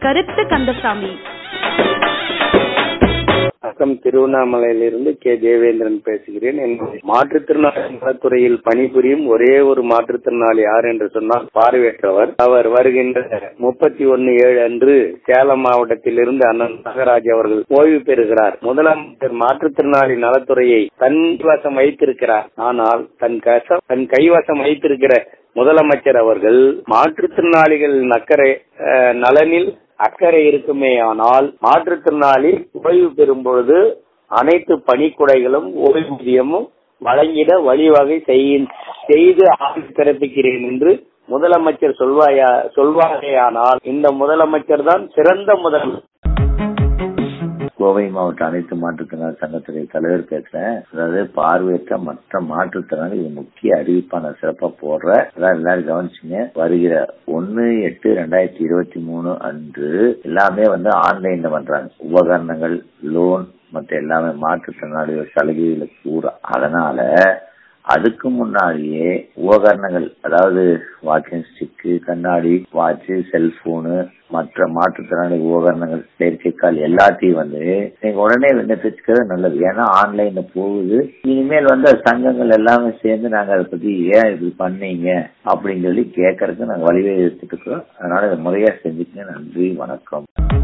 கருத்து கந்தசாமி வணக்கம் திருவண்ணாமலையிலிருந்து கே தேவேந்திரன் பேசுகிறேன் என்னுடைய மாற்றுத்திறனாளி நலத்துறையில் பணிபுரியும் ஒரே ஒரு மாற்றுத்திறனாளி யார் என்று சொன்னால் பார்வையற்றவர் அவர் வருகின்ற முப்பத்தி ஒன்னு ஏழு அன்று சேலம் மாவட்டத்திலிருந்து அண்ணன் நாகராஜ் அவர்கள் ஓய்வு பெறுகிறார் முதலமைச்சர் மாற்றுத்திறனாளி நலத்துறையை தன் வசம் வைத்திருக்கிறார் ஆனால் தன் கசம் தன் கைவசம் வைத்திருக்கிற முதலமைச்சர் அவர்கள் மாற்றுத்திறனாளிகள் நக்கரை அஹ், நலனில் அக்கறை இருக்குமே ஆனால் மாற்றுத்திறனாளி ஓய்வு பெறும் பொழுது அனைத்து பணிக்குடைகளும் ஓய்வூதியமும் வழங்கிட வழிவகை செய்ய- செய்து ஆணை பிறப்பிக்கிறேன் என்று முதலமைச்சர் சொல்வாயா சொல்வாரேயானால் இந்த முதலமைச்சர் தான் சிறந்த முதலமைச்சர் கோவை மாவட்ட அனைத்து மாற்றுத்திறனாளி சங்கத்துறை தலைவர் பேசுறேன் அதாவது பார்வையற்ற மற்ற மாற்றுத்திறனாளி இது முக்கிய அறிவிப்பா நான் சிறப்பா போடுறேன் அதான் எல்லாரும் கவனிச்சுங்க வருகிற ஒன்னு எட்டு ரெண்டாயிரத்தி இருபத்தி மூணு அன்று எல்லாமே வந்து ஆன்லைன்ல பண்றாங்க உபகரணங்கள் லோன் மற்ற எல்லாமே மாற்றுத்திறனாளிகள் சலுகைகளுக்கு பூரா அதனால அதுக்கு முன்னாடியே உபகரணங்கள் அதாவது வாக்கிங் ஸ்டிக்கு கண்ணாடி வாட்ச் செல்போனு மற்ற மாற்றுத்திறனாளி உபகரணங்கள் செயற்கைக்கால் எல்லாத்தையும் வந்து நீங்க உடனே விண்ணப்பிச்சுக்கிறது நல்லது ஏன்னா ஆன்லைன்ல போகுது இனிமேல் வந்து அது சங்கங்கள் எல்லாமே சேர்ந்து நாங்க அதை பத்தி ஏன் இப்படி பண்ணீங்க அப்படின்னு சொல்லி கேட்கறதுக்கு நாங்க வழிவகுத்துட்டு இருக்கோம் அதனால இதை முறையா செஞ்சுக்கங்க நன்றி வணக்கம்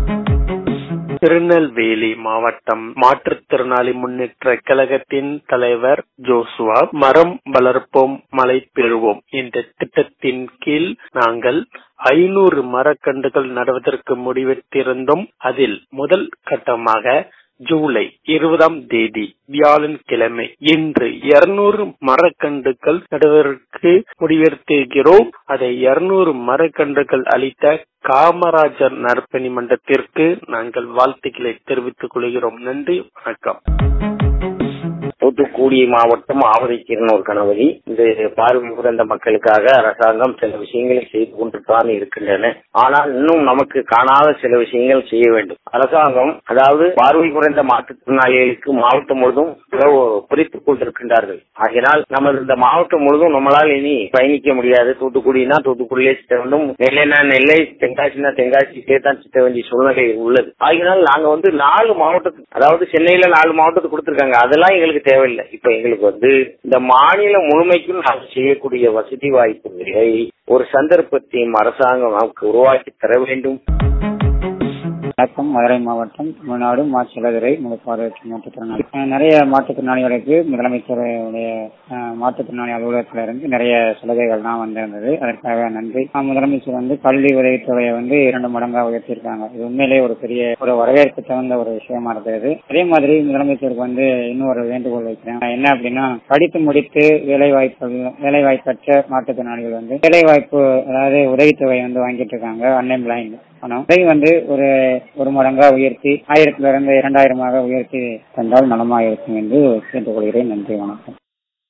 திருநெல்வேலி மாவட்டம் மாற்றுத்திறனாளி முன்னேற்ற கழகத்தின் தலைவர் ஜோசுவா மரம் வளர்ப்போம் மழை பெறுவோம் என்ற திட்டத்தின் கீழ் நாங்கள் ஐநூறு மரக்கன்றுகள் நடுவதற்கு முடிவெடுத்திருந்தோம் அதில் முதல் கட்டமாக ஜூலை இருபதாம் தேதி வியாழன் கிழமை இன்று இருநூறு மரக்கன்றுகள் நடுவதற்கு முடிவெடுத்திருக்கிறோம் அதை இருநூறு மரக்கன்றுகள் அளித்த காமராஜர் நற்பணி மன்றத்திற்கு நாங்கள் வாழ்த்துக்களை தெரிவித்துக் கொள்கிறோம் நன்றி வணக்கம் தூத்துக்குடி மாவட்டம் ஆவதைக்கீரனூர் கணபதி இந்த பார்வை குறைந்த மக்களுக்காக அரசாங்கம் சில விஷயங்களை செய்து கொண்டுதான் இருக்கின்றன ஆனால் இன்னும் நமக்கு காணாத சில விஷயங்கள் செய்ய வேண்டும் அரசாங்கம் அதாவது பார்வை குறைந்த மாற்றுத்திறனாளிகளுக்கு மாவட்டம் முழுதும் உறவு பிரித்துக் கொண்டிருக்கின்றார்கள் ஆகையினால் நமது இந்த மாவட்டம் முழுதும் நம்மளால் இனி பயணிக்க முடியாது தூத்துக்குடினா தூத்துக்குடியிலே சிட்ட வேண்டும் நெல்லைனா நெல்லை தென்காசினா தென்காசியிலே தான் சிட்ட வேண்டிய சூழ்நிலை உள்ளது ஆகினால் நாங்க வந்து நாலு மாவட்டத்துக்கு அதாவது சென்னையில நாலு மாவட்டத்துக்கு கொடுத்திருக்காங்க அதெல்லாம் எங்களுக்கு தேவையில்லை இப்ப எங்களுக்கு வந்து இந்த மாநிலம் முழுமைக்கும் நாங்கள் செய்யக்கூடிய வசதி வாய்ப்புகளை ஒரு சந்தர்ப்பத்தையும் அரசாங்கம் நமக்கு உருவாக்கி தர வேண்டும் வணக்கம் மதுரை மாவட்டம் தமிழ்நாடு மாசிலதுரை முழுப்பார்வையற்ற மாற்றுத்திறனாளி அஹ் நிறைய மாற்றுத்திறனாளிகளுக்கு முதலமைச்சருடைய அஹ், மாற்றுத்திறனாளி அலுவலகத்துல இருந்து நிறைய சலுகைகள்லாம் வந்திருந்தது அதற்காக நன்றி அஹ், முதலமைச்சர் வந்து கல்வி உதவித்தொகையை வந்து இரண்டு மடங்கா உயர்த்தியிருக்காங்க இது உண்மையிலேயே ஒரு பெரிய ஒரு வரவேற்பு தகுந்த ஒரு விஷயமா இருந்தது அதே மாதிரி முதலமைச்சருக்கு வந்து இன்னும் ஒரு வேண்டுகோள் வைக்கிறேன் அஹ், என்ன அப்படின்னா படித்து முடித்து வேலை வாய்ப்பு வேலை வாய்ப்பற்ற மாற்றுத்திறனாளிகள் வந்து வேலை வாய்ப்பு அதாவது உதவித்தொகை வந்து வாங்கிட்டு இருக்காங்க அன்எம்ப்ளாய்மெண்ட் பணம் அதை வந்து ஒரு ஒரு மடங்கா உயர்த்தி ஆயிரத்துல இருந்து இரண்டாயிரமாக உயர்த்தி தந்தால் நலமாக இருக்கும் என்று கேட்டுக்கொள்கிறேன் நன்றி வணக்கம்